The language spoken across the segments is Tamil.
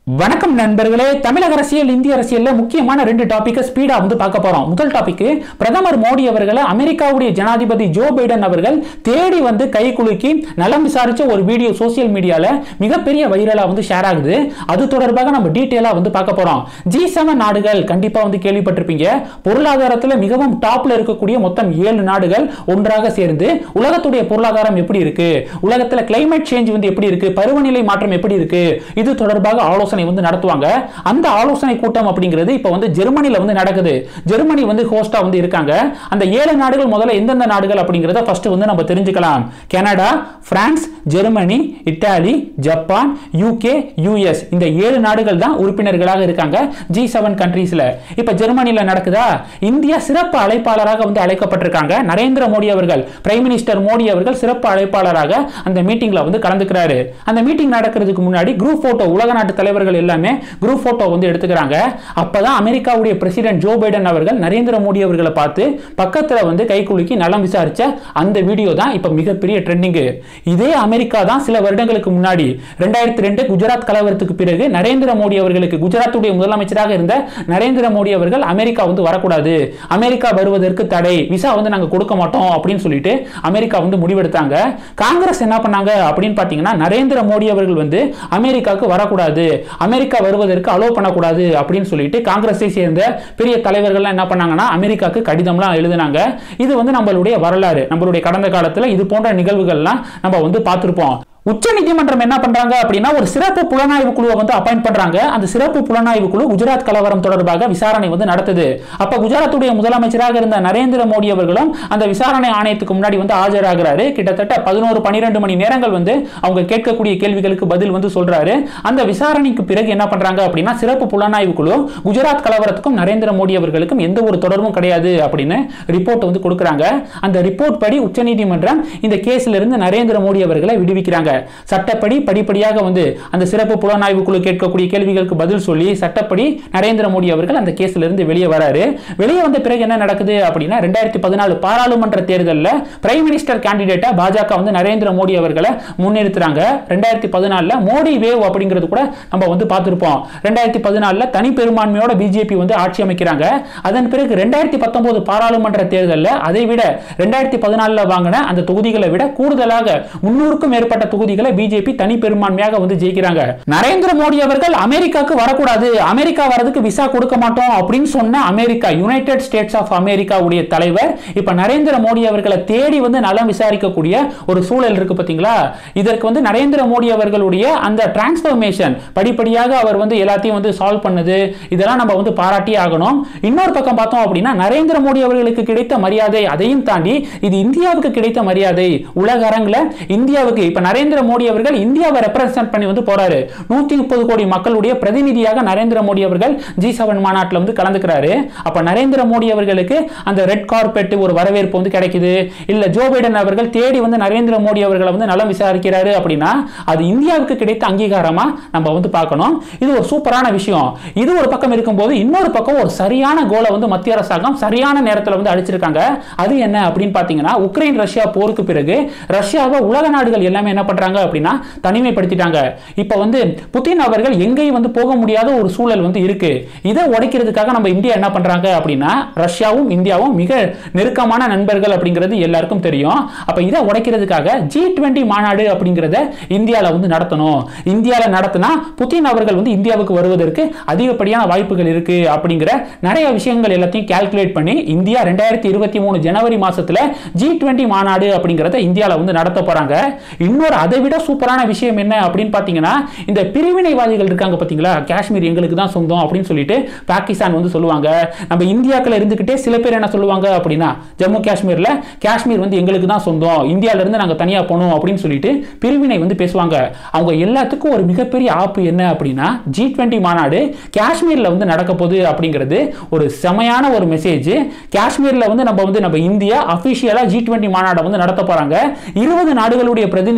வணக்கம் நண்பர்களே தமிழக அரசியல் இந்திய அரசியல்ல முக்கியமான ரெண்டு டாபிக்கை ஸ்பீடா வந்து பார்க்க போறோம் முதல் டாபிக் பிரதமர் மோடி அவர்களை அமெரிக்காவுடைய ஜனாதிபதி ஜோ பைடன் அவர்கள் தேடி வந்து கை குலுக்கி நலம் விசாரிச்ச ஒரு வீடியோ சோசியல் மீடியால மிகப்பெரிய வைரலா வந்து ஷேர் ஆகுது அது தொடர்பாக நம்ம டீட்டெயிலா வந்து பார்க்க போறோம் ஜி செவன் நாடுகள் கண்டிப்பா வந்து கேள்விப்பட்டிருப்பீங்க பொருளாதாரத்துல மிகவும் டாப்ல இருக்கக்கூடிய மொத்தம் ஏழு நாடுகள் ஒன்றாக சேர்ந்து உலகத்துடைய பொருளாதாரம் எப்படி இருக்கு உலகத்துல கிளைமேட் சேஞ்ச் வந்து எப்படி இருக்கு பருவநிலை மாற்றம் எப்படி இருக்கு இது தொடர்பாக ஆலோசனை வந்து நடத்துவாங்க அந்த ஆலோசனை கூட்டம் அப்படிங்கிறது இப்போ வந்து ஜெர்மனில வந்து நடக்குது ஜெர்மனி வந்து ஹோஸ்டா வந்து இருக்காங்க அந்த ஏழு நாடுகள் முதல்ல எந்தெந்த நாடுகள் அப்படிங்கிறத ஃபர்ஸ்ட் வந்து நம்ம தெரிஞ்சுக்கலாம் Canada France Germany Italy Japan UK US இந்த ஏழு நாடுகள் தான் உறுப்பினர்களாக இருக்காங்க ஜி செவன் கண்ட்ரீஸ்ல இப்போ ஜெர்மனில நடக்குதா இந்தியா சிறப்பு அழைப்பாளராக வந்து அழைக்கப்பட்டிருக்காங்க நரேந்திர மோடி அவர்கள் பிரைம் மினிஸ்டர் மோடி அவர்கள் சிறப்பு அழைப்பாளராக அந்த மீட்டிங்ல வந்து கலந்துக்கிறாரு அந்த மீட்டிங் நடக்கிறதுக்கு முன்னாடி குரூப் போட்டோ உலக நாட்டு தலைவர்கள் எல்லாமே குரூப் போட்டோ வந்து எடுத்துக்கிறாங்க அப்பதான் அமெரிக்காவுடைய பிரசிடென்ட் ஜோ பைடன் அவர்கள் நரேந்திர மோடி அவர்களை பார்த்து பக்கத்துல வந்து கை குலுக்கி நலம் விசாரிச்ச அந்த வீடியோ தான் இப்ப மிகப்பெரிய ட்ரெண்டிங் இதே அமெரிக்கா தான் சில வருடங்களுக்கு முன்னாடி ரெண்டாயிரத்தி ரெண்டு குஜராத் கலவரத்துக்கு பிறகு நரேந்திர மோடி அவர்களுக்கு குஜராத்துடைய முதலமைச்சராக இருந்த நரேந்திர மோடி அவர்கள் அமெரிக்கா வந்து வரக்கூடாது அமெரிக்கா வருவதற்கு தடை விசா வந்து நாங்க கொடுக்க மாட்டோம் அப்படின்னு சொல்லிட்டு அமெரிக்கா வந்து முடிவெடுத்தாங்க காங்கிரஸ் என்ன பண்ணாங்க அப்படின்னு பார்த்தீங்கன்னா நரேந்திர மோடி அவர்கள் வந்து அமெரிக்காவுக்கு வரக்கூடாது அமெரிக்கா வருவதற்கு அலோவ் பண்ணக்கூடாது அப்படின்னு சொல்லிட்டு காங்கிரஸை சேர்ந்த பெரிய தலைவர்கள்லாம் என்ன பண்ணாங்கன்னா அமெரிக்காவுக்கு கடிதம்லாம் எழுதினாங்க இது வந்து நம்மளுடைய வரலாறு நம்மளுடைய கடந்த காலத்தில் இது போன்ற நிகழ்வுகள்லாம் நம்ம வந்து பார்த்துருப்போம் உச்ச நீதிமன்றம் என்ன பண்றாங்க அப்படின்னா ஒரு சிறப்பு புலனாய்வு குழுவை வந்து அப்பாயிண்ட் பண்றாங்க அந்த சிறப்பு புலனாய்வு குழு குஜராத் கலவரம் தொடர்பாக விசாரணை வந்து நடத்துது அப்ப குஜராத்துடைய முதலமைச்சராக இருந்த நரேந்திர மோடி அவர்களும் அந்த விசாரணை ஆணையத்துக்கு முன்னாடி வந்து ஆஜராகிறாரு கிட்டத்தட்ட பதினோரு பன்னிரெண்டு மணி நேரங்கள் வந்து அவங்க கேட்கக்கூடிய கேள்விகளுக்கு பதில் வந்து சொல்றாரு அந்த விசாரணைக்கு பிறகு என்ன பண்றாங்க அப்படின்னா சிறப்பு புலனாய்வு குழு குஜராத் கலவரத்துக்கும் நரேந்திர மோடி அவர்களுக்கும் எந்த ஒரு தொடர்பும் கிடையாது அப்படின்னு ரிப்போர்ட் வந்து கொடுக்குறாங்க அந்த ரிப்போர்ட் படி உச்சநீதிமன்றம் இந்த கேஸ்ல இருந்து நரேந்திர மோடி அவர்களை விடுவிக்கிறாங்க சட்டப்படி படிப்படியாக வந்து அந்த சிறப்பு புலனாய்வு குழு கேட்கக்கூடிய கேள்விகளுக்கு பதில் சொல்லி சட்டப்படி நரேந்திர மோடி அவர்கள் அந்த கேஸ்ல இருந்து வெளியே வராரு வெளியே வந்த பிறகு என்ன நடக்குது அப்படின்னா ரெண்டாயிரத்தி பதினாலு பாராளுமன்ற தேர்தலில் பிரைம் மினிஸ்டர் கேண்டிடேட்டா பாஜக வந்து நரேந்திர மோடி அவர்களை முன்னிறுத்துறாங்க ரெண்டாயிரத்தி பதினாலில் மோடி வேவ் அப்படிங்கிறது கூட நம்ம வந்து பார்த்துருப்போம் ரெண்டாயிரத்தி பதினாலில் தனி பெரும்பான்மையோட பிஜேபி வந்து ஆட்சி அமைக்கிறாங்க அதன் பிறகு ரெண்டாயிரத்தி பத்தொன்பது பாராளுமன்ற தேர்தலில் அதை விட ரெண்டாயிரத்தி பதினாலில் வாங்கின அந்த தொகுதிகளை விட கூடுதலாக முன்னூறுக்கும் மேற்பட்ட தொகுதிகளை பிஜேபி தனி பெரும்பான்மையாக வந்து ஜெயிக்கிறாங்க நரேந்திர மோடி அவர்கள் அமெரிக்காவுக்கு வரக்கூடாது அமெரிக்கா வரதுக்கு விசா கொடுக்க மாட்டோம் அப்படின்னு சொன்ன அமெரிக்கா யுனைடெட் ஸ்டேட்ஸ் ஆஃப் அமெரிக்காவுடைய தலைவர் இப்ப நரேந்திர மோடி அவர்களை தேடி வந்து நலம் விசாரிக்கக்கூடிய ஒரு சூழல் இருக்கு பாத்தீங்களா இதற்கு வந்து நரேந்திர மோடி அவர்களுடைய அந்த டிரான்ஸ்பர்மேஷன் படிப்படியாக அவர் வந்து எல்லாத்தையும் வந்து சால்வ் பண்ணது இதெல்லாம் நம்ம வந்து பாராட்டி ஆகணும் இன்னொரு பக்கம் பார்த்தோம் அப்படின்னா நரேந்திர மோடி அவர்களுக்கு கிடைத்த மரியாதை அதையும் தாண்டி இது இந்தியாவுக்கு கிடைத்த மரியாதை உலக அரங்கில் இந்தியாவுக்கு இப்ப நரேந்திர மோடி அவர்கள் இந்தியாவை ரெப்ரசென்ட் பண்ணி வந்து போறாரு நூத்தி முப்பது கோடி மக்களுடைய பிரதிநிதியாக நரேந்திர மோடி அவர்கள் ஜி செவன் மாநாட்டில் வந்து கலந்துக்கிறாரு அப்ப நரேந்திர மோடி அவர்களுக்கு அந்த ரெட் கார்பெட் ஒரு வரவேற்பு வந்து கிடைக்குது இல்ல ஜோ பைடன் அவர்கள் தேடி வந்து நரேந்திர மோடி அவர்களை வந்து நலம் விசாரிக்கிறாரு அப்படின்னா அது இந்தியாவுக்கு கிடைத்த அங்கீகாரமா நம்ம வந்து பார்க்கணும் இது ஒரு சூப்பரான விஷயம் இது ஒரு பக்கம் இருக்கும்போது இன்னொரு பக்கம் ஒரு சரியான கோலை வந்து மத்திய அரசாங்கம் சரியான நேரத்தில் வந்து அடிச்சிருக்காங்க அது என்ன அப்படின்னு பார்த்தீங்கன்னா உக்ரைன் ரஷ்யா போருக்கு பிறகு ரஷ்யாவை உலக நாடுகள் எல்லாமே என்ன பண்றாங்க அப்படின்னா தனிமைப்படுத்திட்டாங்க இப்போ வந்து புதின் அவர்கள் எங்கேயும் வந்து போக முடியாத ஒரு சூழல் வந்து இருக்கு இதை உடைக்கிறதுக்காக நம்ம இந்தியா என்ன பண்றாங்க அப்படின்னா ரஷ்யாவும் இந்தியாவும் மிக நெருக்கமான நண்பர்கள் அப்படிங்கிறது எல்லாருக்கும் தெரியும் அப்ப இதை உடைக்கிறதுக்காக ஜி டுவெண்ட்டி மாநாடு அப்படிங்கிறத இந்தியாவில் வந்து நடத்தணும் இந்தியாவில் நடத்தினா புதின் அவர்கள் வந்து இந்தியாவுக்கு வருவதற்கு அதிகப்படியான வாய்ப்புகள் இருக்கு அப்படிங்கிற நிறைய விஷயங்கள் எல்லாத்தையும் கால்குலேட் பண்ணி இந்தியா ரெண்டாயிரத்தி இருபத்தி மூணு ஜனவரி மாசத்துல ஜி டுவெண்ட்டி மாநாடு அப்படிங்கிறத இந்தியாவில் வந்து நடத்த போறாங்க இன்னொரு அதை விட சூப்பரான விஷயம் என்ன அப்படின்னு பார்த்தீங்கன்னா இந்த பிரிவினைவாதிகள் இருக்காங்க பார்த்தீங்களா காஷ்மீர் எங்களுக்கு தான் சொந்தம் அப்படின்னு சொல்லிட்டு பாகிஸ்தான் வந்து சொல்லுவாங்க நம்ம இந்தியாக்கள் இருந்துகிட்டே சில பேர் என்ன சொல்லுவாங்க அப்படின்னா ஜம்மு காஷ்மீர்ல காஷ்மீர் வந்து எங்களுக்கு தான் சொந்தம் இந்தியால இருந்து நாங்கள் தனியாக போனோம் அப்படின்னு சொல்லிட்டு பிரிவினை வந்து பேசுவாங்க அவங்க எல்லாத்துக்கும் ஒரு மிகப்பெரிய ஆப்பு என்ன அப்படின்னா ஜி டுவெண்ட்டி மாநாடு காஷ்மீர்ல வந்து நடக்க போகுது அப்படிங்கிறது ஒரு செமையான ஒரு மெசேஜ் காஷ்மீர்ல வந்து நம்ம வந்து நம்ம இந்தியா அபிஷியலா ஜி டுவெண்ட்டி மாநாடை வந்து நடத்த போறாங்க இருபது நாடுகளுடைய பிரதிநிதிகள்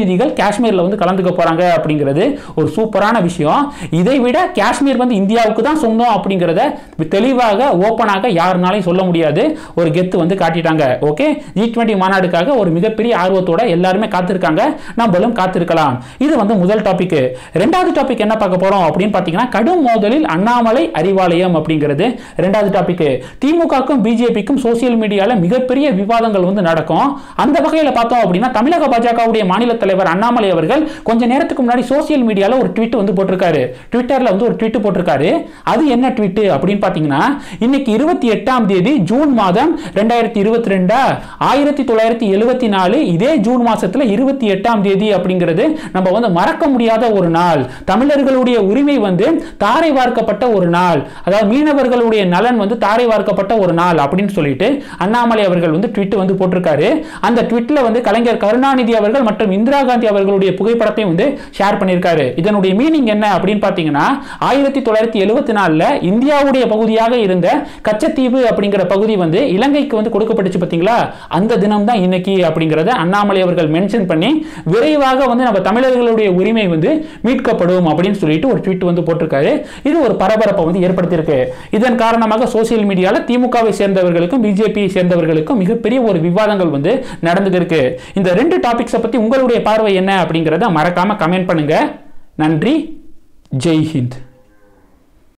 காஷ்மீர்ல வந்து கலந்துக்க போறாங்க அப்படிங்கிறது ஒரு சூப்பரான விஷயம் இதை விட காஷ்மீர் வந்து இந்தியாவுக்கு தான் சொந்தம் அப்படிங்கிறத தெளிவாக ஓப்பனாக யாருனாலையும் சொல்ல முடியாது ஒரு கெத்து வந்து காட்டிட்டாங்க ஓகே ஜி டுவெண்ட்டி மாநாடுக்காக ஒரு மிகப்பெரிய ஆர்வத்தோட எல்லாருமே காத்திருக்காங்க நம்மளும் காத்திருக்கலாம் இது வந்து முதல் டாபிக் ரெண்டாவது டாபிக் என்ன பார்க்க போறோம் அப்படின்னு பார்த்தீங்கன்னா கடும் மோதலில் அண்ணாமலை அறிவாலயம் அப்படிங்கிறது ரெண்டாவது டாபிக் திமுகக்கும் பிஜேபிக்கும் சோசியல் மீடியால மிகப்பெரிய விவாதங்கள் வந்து நடக்கும் அந்த வகையில் பார்த்தோம் அப்படின்னா தமிழக பாஜகவுடைய மாநில தலைவர் அண்ணாமலை அவர்கள் கொஞ்ச நேரத்துக்கு முன்னாடி சோசியல் மீடியால ஒரு ட்வீட் வந்து போட்டிருக்காரு ட்விட்டர்ல வந்து ஒரு ட்வீட் போட்டிருக்காரு அது என்ன ட்வீட் அப்படின்னு பார்த்தீங்கன்னா இன்னைக்கு இருபத்தி எட்டாம் தேதி ஜூன் மாதம் ரெண்டாயிரத்தி இருபத்தி ரெண்டா ஆயிரத்தி தொள்ளாயிரத்தி எழுபத்தி நாலு இதே ஜூன் மாசத்துல இருபத்தி எட்டாம் தேதி அப்படிங்கிறது நம்ம வந்து மறக்க முடியாத ஒரு நாள் தமிழர்களுடைய உரிமை வந்து தாரை வார்க்கப்பட்ட ஒரு நாள் அதாவது மீனவர்களுடைய நலன் வந்து தாரை வார்க்கப்பட்ட ஒரு நாள் அப்படின்னு சொல்லிட்டு அண்ணாமலை அவர்கள் வந்து ட்விட் வந்து போட்டிருக்காரு அந்த ட்விட்ல வந்து கலைஞர் கருணாநிதி அவர்கள் மற்றும் இந்திரா காந்தி அவர்களுடைய புகைப்படத்தை வந்து ஷேர் பண்ணியிருக்காரு இதனுடைய மீனிங் என்ன அப்படின்னு பார்த்தீங்கன்னா ஆயிரத்தி தொள்ளாயிரத்தி எழுபத்தி நாலுல இந்தியாவுடைய பகுதியாக இருந்த கச்சத்தீவு அப்படிங்கிற பகுதி வந்து இலங்கைக்கு வந்து கொடுக்கப்பட்டுச்சு பார்த்தீங்களா அந்த தினம் தான் இன்னைக்கு அப்படிங்கிறத அண்ணாமலை அவர்கள் மென்ஷன் பண்ணி விரைவாக வந்து நம்ம தமிழர்களுடைய உரிமை வந்து மீட்கப்படும் அப்படின்னு சொல்லிட்டு ஒரு ட்வீட் வந்து போட்டிருக்காரு இது ஒரு பரபரப்பை வந்து ஏற்படுத்தியிருக்கு இதன் காரணமாக சோசியல் மீடியால திமுகவை சேர்ந்தவர்களுக்கும் பிஜேபி சேர்ந்தவர்களுக்கும் மிகப்பெரிய ஒரு விவாதங்கள் வந்து நடந்துட்டு இருக்கு இந்த ரெண்டு டாபிக்ஸை பத்தி உங்களுடைய பார்வை என்ன அப்படிங்கிறத மறக்காம கமெண்ட் பண்ணுங்க நன்றி ஜெய் ஹிந்த்